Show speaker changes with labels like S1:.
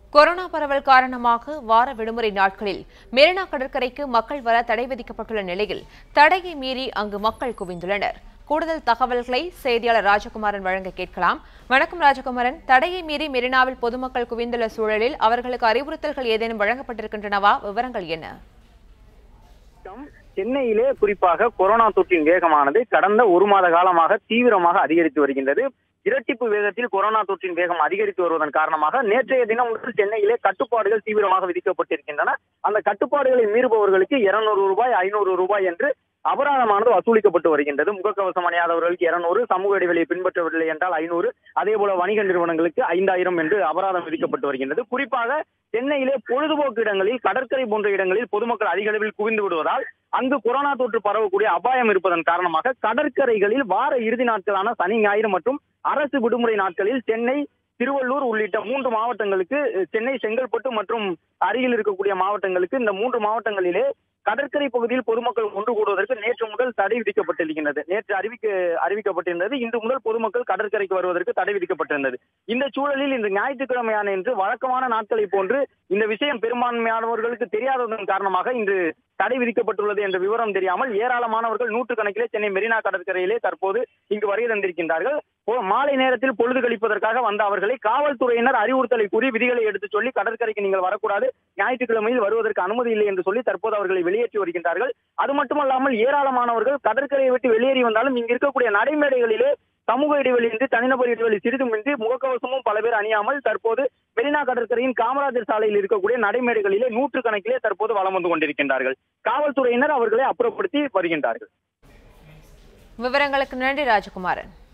S1: corona பரவல் காரணமாக வார விடுமுறை நாட்களில் மெரினா கடற்கரைக்கு மக்கள் வர தடை விதிக்கப்பட்டுள்ள நிலையில் தடையை மீறி அங்கு மக்கள் குவிந்துள்ளனர் கூடுதல் தகவல்களை செய்தியாளர் ராஜகுமாரன் வழங்க கேட்கலாம் வணக்கம் ராஜகுமாரன் தடையை மீறி மெரினாவில் பொதுமக்கள் குவிந்துள்ள சூழலில் அவர்களுக்கு அறிவுறுத்தல்கள் ஏதேனும் வழங்கப்பட்டிருக்கின்றனவா விவரங்கள் என்ன
S2: சென்னையிலே குறிப்பாக கொரோனா தொற்றின் வேகமானது கடந்த ஒரு மாத காலமாக தீவிரமாக அதிகரித்து வருகின்றது இரட்டிப்பு வேகத்தில் கொரோனா தொற்றின் வேகம் அதிகரித்து வருவதன் காரணமாக நேற்றைய தினம் முதல் சென்னையிலே கட்டுப்பாடுகள் தீவிரமாக விதிக்கப்பட்டிருக்கின்றன அந்த கட்டுப்பாடுகளை மீறுபவர்களுக்கு இருநூறு ரூபாய் ஐநூறு ரூபாய் என்று அபராதமானது வசூலிக்கப்பட்டு வருகின்றது முகக்கவசம் அணியாதவர்களுக்கு இருநூறு சமூக இடைவெளியை பின்பற்றவில்லை என்றால் ஐநூறு அதே போல வணிக நிறுவனங்களுக்கு ஐந்தாயிரம் என்று அபராதம் விதிக்கப்பட்டு வருகின்றது குறிப்பாக சென்னையிலே பொழுதுபோக்கு இடங்களில் கடற்கரை போன்ற இடங்களில் பொதுமக்கள் அதிக அளவில் குவிந்து விடுவதால் அங்கு கொரோனா தொற்று பரவக்கூடிய அபாயம் இருப்பதன் காரணமாக கடற்கரைகளில் வார இறுதி நாட்களான சனி ஞாயிறு மற்றும் அரசு விடுமுறை நாட்களில் சென்னை திருவள்ளூர் உள்ளிட்ட மூன்று மாவட்டங்களுக்கு சென்னை செங்கல்பட்டு மற்றும் அருகில் இருக்கக்கூடிய மாவட்டங்களுக்கு இந்த மூன்று மாவட்டங்களிலே கடற்கரை பகுதியில் பொதுமக்கள் ஒன்று கூடுவதற்கு நேற்று முதல் தடை விதிக்கப்பட்டிருக்கின்றது நேற்று அறிவிக்க அறிவிக்கப்பட்டிருந்தது இன்று முதல் பொதுமக்கள் கடற்கரைக்கு வருவதற்கு தடை விதிக்கப்பட்டிருந்தது இந்த சூழலில் இந்த ஞாயிற்றுக்கிழமையான என்று வழக்கமான நாட்களை போன்று இந்த விஷயம் பெரும்பான்மையானவர்களுக்கு தெரியாததன் காரணமாக இன்று தடை விதிக்கப்பட்டுள்ளது என்ற விவரம் தெரியாமல் ஏராளமானவர்கள் நூற்றுக்கணக்கிலே சென்னை மெரினா கடற்கரையிலே தற்போது இங்கு வருகை தந்திருக்கின்றார்கள் மாலை நேரத்தில் பொழுது கழிப்பதற்காக வந்த அவர்களை காவல்துறையினர் அறிவுறுத்தலை கூறி விதிகளை எடுத்து சொல்லி கடற்கரைக்கு நீங்கள் வரக்கூடாது ஞாயிற்றுக்கிழமையில் வருவதற்கு அனுமதி இல்லை என்று சொல்லி தற்போது அவர்களை வெளியேற்றி வருகின்றார்கள் அது மட்டுமல்லாமல் ஏராளமானவர்கள் கடற்கரையை விட்டு வெளியேறி வந்தாலும் இங்கு இருக்கக்கூடிய நடைமேடைகளிலே சமூக இடைவெளியின்றி தனிநபர் இடைவெளி சிறிதுமின்றி முகக்கவசமும் பல பேர் அணியாமல் தற்போது மெரினா கடற்கரையின் காமராஜர் சாலையில் இருக்கக்கூடிய நடைமேடைகளிலே நூற்று கணக்கிலே தற்போது வலம் வந்து கொண்டிருக்கின்றார்கள் காவல்துறையினர் அவர்களை அப்புறப்படுத்தி வருகின்றார்கள்
S1: விவரங்களுக்கு நன்றி ராஜகுமாரன்